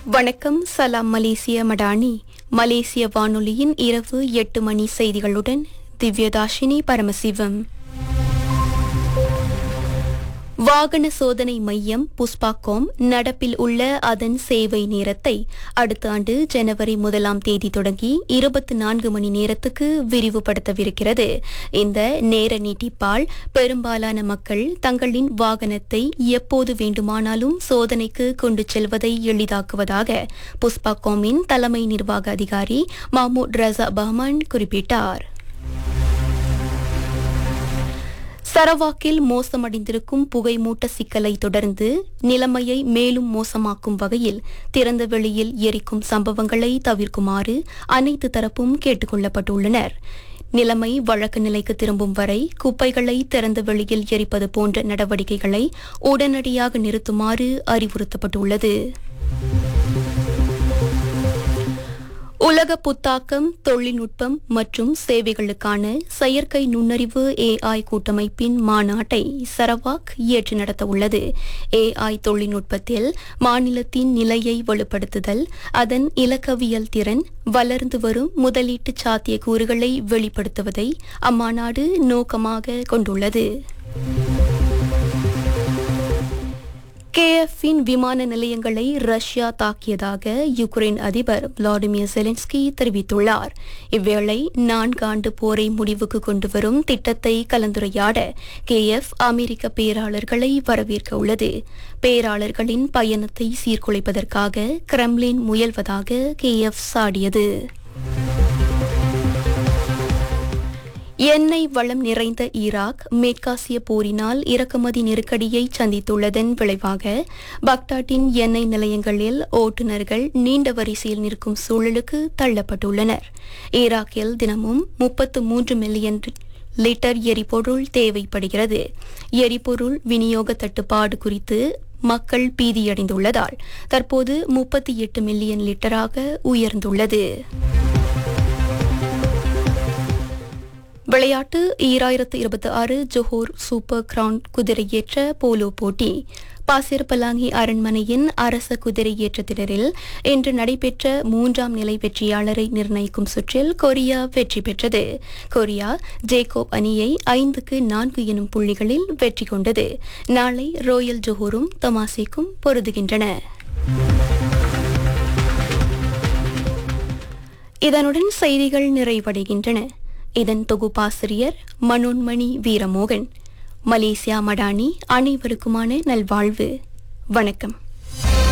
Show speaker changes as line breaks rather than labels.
வணக்கம் சலாம் மலேசிய மடானி மலேசிய வானொலியின் இரவு எட்டு மணி செய்திகளுடன் திவ்யதாஷினி பரமசிவம் வாகன சோதனை மையம் புஷ்பாகோம் நடப்பில் உள்ள அதன் சேவை நேரத்தை அடுத்த ஆண்டு ஜனவரி முதலாம் தேதி தொடங்கி இருபத்தி நான்கு மணி நேரத்துக்கு விரிவுபடுத்தவிருக்கிறது இந்த நேர நீட்டிப்பால் பெரும்பாலான மக்கள் தங்களின் வாகனத்தை எப்போது வேண்டுமானாலும் சோதனைக்கு கொண்டு செல்வதை எளிதாக்குவதாக புஷ்பாகோமின் தலைமை நிர்வாக அதிகாரி மாமூட் ரசா பஹ்மான் குறிப்பிட்டார் சரவாக்கில் மோசமடைந்திருக்கும் புகைமூட்ட சிக்கலை தொடர்ந்து நிலைமையை மேலும் மோசமாக்கும் வகையில் திறந்த வெளியில் எரிக்கும் சம்பவங்களை தவிர்க்குமாறு அனைத்து தரப்பும் கேட்டுக் கொள்ளப்பட்டுள்ளனர் நிலைமை வழக்கு நிலைக்கு திரும்பும் வரை குப்பைகளை திறந்த வெளியில் எரிப்பது போன்ற நடவடிக்கைகளை உடனடியாக நிறுத்துமாறு அறிவுறுத்தப்பட்டுள்ளது உலக புத்தாக்கம் தொழில்நுட்பம் மற்றும் சேவைகளுக்கான செயற்கை நுண்ணறிவு ஏஐ கூட்டமைப்பின் மாநாட்டை சரவாக் ஏற்று நடத்த உள்ளது ஏஐ தொழில்நுட்பத்தில் மாநிலத்தின் நிலையை வலுப்படுத்துதல் அதன் இலக்கவியல் திறன் வளர்ந்து வரும் முதலீட்டு சாத்தியக்கூறுகளை வெளிப்படுத்துவதை அம்மாநாடு நோக்கமாக கொண்டுள்ளது கேஎஃப்பின் விமான நிலையங்களை ரஷ்யா தாக்கியதாக யுக்ரைன் அதிபர் விளாடிமிர் செலன்ஸ்கி தெரிவித்துள்ளார் இவ்வேளை நான்காண்டு போரை முடிவுக்கு கொண்டுவரும் திட்டத்தை கலந்துரையாட கேஎஃப் அமெரிக்க பேராளர்களை வரவேற்க உள்ளது பேராளர்களின் பயணத்தை சீர்குலைப்பதற்காக கிரெம்லின் முயல்வதாக கேஎஃப் சாடியது எண்ணெய் வளம் நிறைந்த ஈராக் மேற்காசிய போரினால் இறக்குமதி நெருக்கடியை சந்தித்துள்ளதன் விளைவாக பக்தாட்டின் எண்ணெய் நிலையங்களில் ஓட்டுநர்கள் நீண்ட வரிசையில் நிற்கும் சூழலுக்கு தள்ளப்பட்டுள்ளனர் ஈராக்கில் தினமும் முப்பத்து மூன்று மில்லியன் லிட்டர் எரிபொருள் தேவைப்படுகிறது எரிபொருள் விநியோக தட்டுப்பாடு குறித்து மக்கள் பீதியடைந்துள்ளதால் தற்போது முப்பத்தி எட்டு மில்லியன் லிட்டராக உயர்ந்துள்ளது விளையாட்டு ஈராயிரத்து இருபத்தி ஆறு ஜோஹோர் சூப்பர் கிரவுன் குதிரையேற்ற போலோ போட்டி பாசிர்பலாங்கி அரண்மனையின் அரச குதிரையேற்ற திடரில் இன்று நடைபெற்ற மூன்றாம் நிலை வெற்றியாளரை நிர்ணயிக்கும் சுற்றில் கொரியா வெற்றி பெற்றது கொரியா ஜேகோப் அணியை ஐந்துக்கு நான்கு எனும் புள்ளிகளில் வெற்றி கொண்டது நாளை ரோயல் ஜோஹோரும் தமாசேக்கும் பொருதுகின்றன இதனுடன் செய்திகள் நிறைவடைகின்றன இதன் தொகுப்பாசிரியர் மனோன்மணி வீரமோகன் மலேசியா மடானி அனைவருக்குமான நல்வாழ்வு வணக்கம்